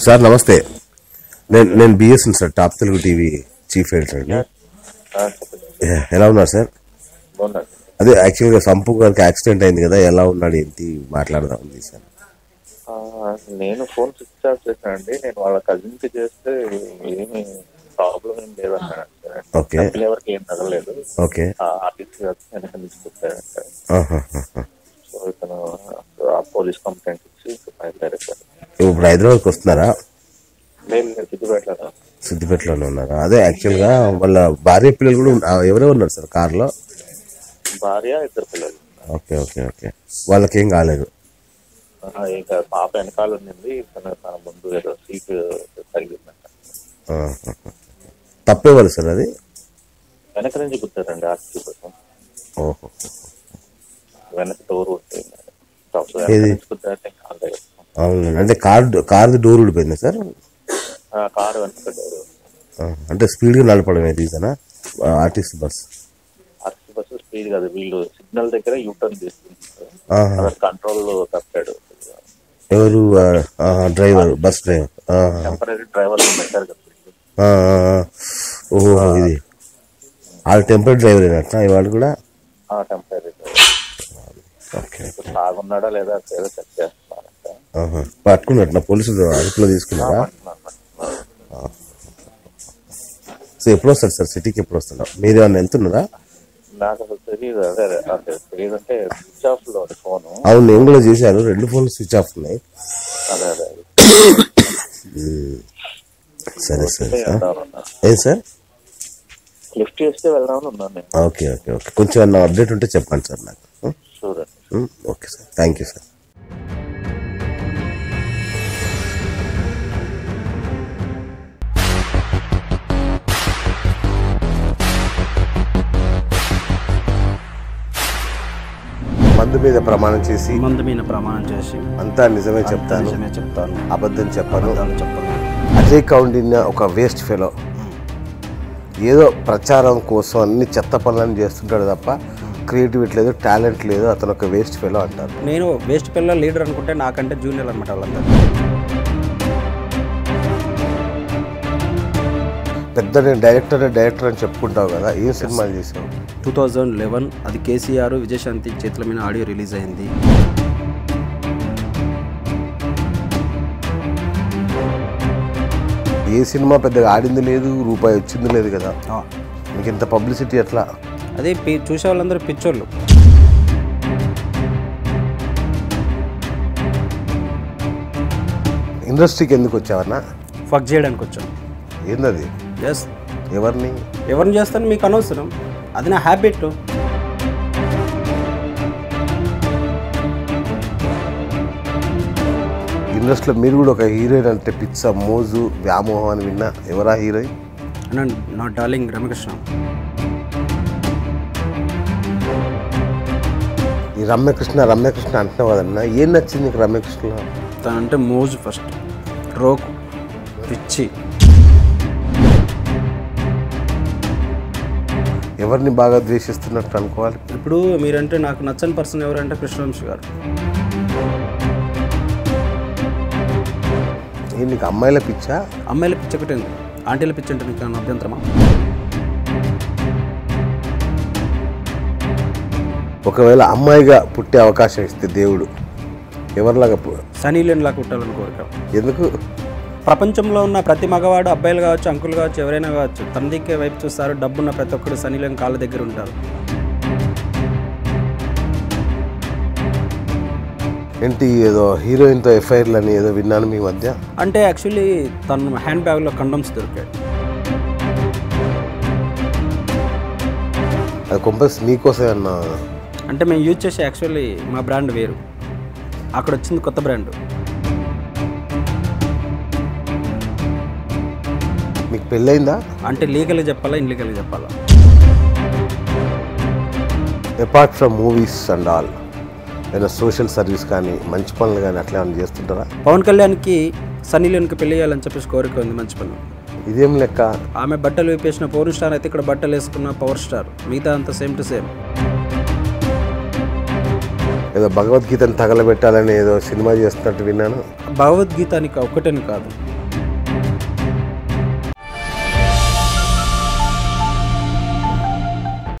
Sir నమస్తే నేను నేను BSN sir top Telugu TV chief editor అండి ఏ- ఎలా ఉన్నారు సార్ బాగున్నాడు అదే యాక్చువల్గా సంపు గారికి యాక్సిడెంట్ అయింది కదా ఎలా ఉన్నాడు ఏంటి మాట్లాడదాం ఉంది సార్ ఆ, నేను ఫోన్ స్విచ్ ఆఫ్ చేశానండి నేను వాళ్ళ కజిన్ కి చేస్తే ఏమి ప్రాబ్లం ఏం లేదన్నాడు ఓకే కంపెనీ ఎవరికి ఏం తగలేదు ఓకే ఆర్టీసీ వెనక నుంచి కొట్టాడంట ఆహాహాహా. సో ఇతను ఆ పోలీస్ కంప్లైంట్ ఇచ్చి బయలుదేరేశారు ఇప్పుడు హైదరాబాద్కి వస్తున్నారా నేను నేను సిద్దిపేటలో సిద్దిపేటలోనే ఉన్నారా అదే యాక్చువల్గా వాళ్ళ భార్య పిల్లలు కూడా ఉన్న- ఆ, ఎవరెవరు ఉన్నారు సార్ కార్లో భార్య ఇద్దరు పిల్లలు ఓకే ఓకే ఓకే వాళ్ళకేం కాలేదు ఆ, ఇంకా పాప వెనకాల ఉండింది ఇతను తన ముందు ఏదో సీట్ తగిలిందంట ఆహాహా. తప్పేవాళ్ళు సార్ అది వెనక నుంచి గుర్తారండి ఆర్టీసీ కోసం ఓహో వెనక డోర్ ఉంటుంది ఏది? గుర్తారంటే కాదు అవును అంటే కార్ కార్ డోర్ ఊడిపోయిందా సార్ కారు వెనక డోర్ ఆ, అంటే స్పీడ్గా నడపడమే రీజనా RTC bus RTC bus speed కాదు వీళ్ళు సిగ్నల్ దగ్గర యూటర్న్ తీసుకుంటారు ఆహా. అక్కడ కంట్రోల్ తప్పాడు ఎవరు ఆ, ఆహా, డ్రైవర్ బస్ డ్రైవర్ ఆహా. టెంపరీ డ్రైవర్ పెట్టారు కదా ఆ, ఆ, ఆ. ఓహో ఇది వాళ్ళ టెంపరీ డ్రైవర్ అయినట్ట ఇవాళ కూడా ఆ టెంపరీ ఓకే ఇప్పుడు తాగున్నాడా లేదా ఏదో చెక్ చేస్తున్నారంట ఆహా. పట్టుకున్నట్టు పోలీసులు అదుపులో తీసుకున్నారా పట్టుకున్నాను, పట్టుకున్నాను. సో ఎప్పుడు వస్తారు సార్ సిటీకి ఎప్పుడు వస్తున్నారు మీరు ఏమన్నా వెళ్తున్నారా నాకు అసలు తెలియదు అదే అదే అదే తెలియదు అంటే స్విచ్ ఆఫ్ లో ఫోన్ అవును నేను కూడా చేశాను రెండు ఫోన్లు స్విచ్ ఆఫ్ ఉన్నాయి అదే అదే సరే సరే సార్ వెళ్దామన్నా ఏ సార్ లిఫ్ట్ చేస్తే వెళ్దామని ఉన్నాను నేను ఓకే ఓకే ఓకే కొంచెం ఏమన్నా అప్డేట్ ఉంటే చెప్పండి సార్ నాకు షూర్ అండి okay sir thank you sir మందు మీద ప్రమాణం చేసి మందు మీద ప్రమాణం చేసి అంతా నిజమే చెప్తాను నిజమే చెప్తాను అబద్ధం చెప్పను అబద్ధాలు చెప్పను అజయ్ కౌండిన్య ఒక వేస్ట్ ఫెలో ఏదో ప్రచారం కోసం అన్ని చెత్త పనులను చేస్తుంటాడు తప్ప క్రియేటివిటీ లేదు టాలెంట్ లేదు అతను ఒక వేస్ట్ ఫెలో అంటారు నేను వేస్ట్ పిల్ల లీడర్ అనుకుంటే నాకంటే జూనియర్ అనమాట వాళ్ళందరూ పెద్ద నేను డైరెక్టర్ డైరెక్టర్ అని చెప్పుకుంటావు కదా ఏం సినిమాలు చేసావు టూ థౌజండ్ లెవెన్ అది కేసీఆర్ విజయశాంతి చేతుల మీద ఆడియో రిలీజ్ అయింది ఏ సినిమా పెద్దగా ఆడింది లేదు రూపాయి వచ్చింది లేదు కదా ఆ, మీకు ఇంత పబ్లిసిటీ ఎట్లా అదే పి- చూసే వాళ్ళందరూ పిచ్చోళ్ళు ఇండస్ట్రీకి ఎందుకు వచ్చావన్నా ఫక్ చేయడానికి వచ్చాం ఏందది ఎస్ ఎవరిని ఎవరిని చేస్తాను మీకు అనవసరం అది నా హ్యాబిట్ ఇండస్ట్రీలో మీరు కూడా ఒక హీరోయిన్ అంటే పిచ్చ మోజు వ్యామోహం అని విన్నా ఎవరా హీరోయిన్ అన్న నా డార్లింగ్ రమకృష్ణ ఈ రమ్యకృష్ణ రమ్యకృష్ణ అంటున్నావు కదన్నా ఏం నచ్చింది నీకు రమ్యకృష్ణలో తనంటే మోజు ఫస్ట్ రోకు పిచ్చి ఎవరిని బాగా ద్వేషిస్తున్నట్టు అనుకోవాలి ఇప్పుడు మీరంటే నాకు నచ్చని పర్సన్ ఎవరంటే కృష్ణవంశీ గారు ఏ నీకు అమ్మాయిల పిచ్చా అమ్మాయిల పిచ్చి ఒకటే ఉంది ఆంటీల పిచ్చి అంటే నీకు ఏమైనా అభ్యంతరమా ఒకవేళ అమ్మాయిగా పుట్టే అవకాశం ఇస్తే దేవుడు ఎవరిలాగా పు- సనీ లేని లాగా కుట్టాలని కోరిక ఎందుకు ప్రపంచంలో ఉన్న ప్రతి మగవాడు అబ్బాయిలు కావచ్చు అంకులు కావచ్చు ఎవరైనా కావచ్చు తన దిక్కే వైపు చూస్తారు డబ్బున్న ప్రతి ఒక్కడు సనీ లేని కాళ్ళ దగ్గర ఉంటారు ఏంటి ఏదో హీరోయిన్తో ఎఫ్ఐఆర్లు అని ఏదో విన్నాను మీ మధ్య అంటే యాక్చువల్లీ తన హ్యాండ్ బ్యాగ్లో కండమ్స్ దొరికాయి అది కొంపస్ నీకోసం అన్న అంటే మేము యూజ్ చేసే యాక్చువల్లీ మా బ్రాండ్ వేరు అక్కడ వచ్చింది కొత్త బ్రాండ్ మీకు పెళ్ళైందా అంటే లీగల్గా చెప్పాలా ఇన్లీగల్గా చెప్పాలా apart from movies and all ఏదైనా సోషల్ సర్వీస్ కానీ మంచి పనులు కానీ అట్లా ఏమైనా చేస్తుంటారా పవన్ కళ్యాణ్కి సన్నీ లేనికి పెళ్లి చేయాలని చెప్పేసి కోరిక ఉంది మంచి పని ఇదేం లెక్క ఆమె బట్టలు వేపేసిన పవర్ స్టార్ అయితే ఇక్కడ బట్టలు వేసుకున్న పవర్ స్టార్ మిగతా అంతా సేమ్ టు సేమ్ ఏదో భగవద్గీతను తగలబెట్టాలని ఏదో సినిమా చేస్తున్నట్టు విన్నాను భగవద్గీత అని ఒక్కటని కాదు